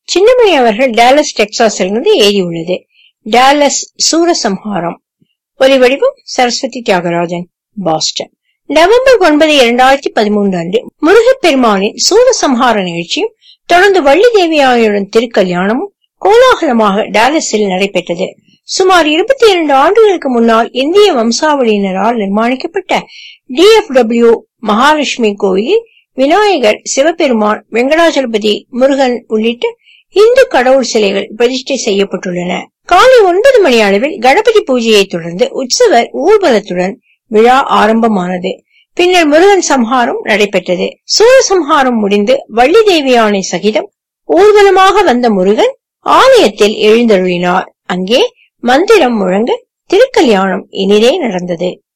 சின்னமணி அவர்கள் டாலஸ் டெக்சாஸிலிருந்து எழுதியுள்ளது டாலஸ் சூரசம்ஹாரம் ஒலி வடிவம் சரஸ்வதி தியாகராஜன் பாஸ்டன் நவம்பர் ஒன்பது இரண்டாயிரத்தி பதிமூன்று அன்று முருகப்பெருமானின் சூரசம்ஹார நிகழ்ச்சியும் தொடர்ந்து வள்ளி தேவியாயுடன் திருக்கல்யாணமும் கோலாகலமாக டாலஸில் நடைபெற்றது சுமார் இருபத்தி இரண்டு ஆண்டுகளுக்கு முன்னால் இந்திய வம்சாவளியினரால் நிர்மாணிக்கப்பட்ட டிஎஃப்டபிள்யூ மகாலட்சுமி கோயிலில் விநாயகர் சிவபெருமான் வெங்கடாஜலபதி முருகன் உள்ளிட்ட இந்து கடவுள் சிலைகள் பிரதிஷ்டை செய்யப்பட்டுள்ளன காலை ஒன்பது மணி அளவில் கணபதி பூஜையை தொடர்ந்து உற்சவர் ஊர்வலத்துடன் விழா ஆரம்பமானது பின்னர் முருகன் சம்ஹாரம் நடைபெற்றது சூரசம்ஹாரம் முடிந்து வள்ளி தேவியானை சகிதம் ஊர்வலமாக வந்த முருகன் ஆலயத்தில் எழுந்தருளினார் அங்கே மந்திரம் முழங்க திருக்கல்யாணம் இனிதே நடந்தது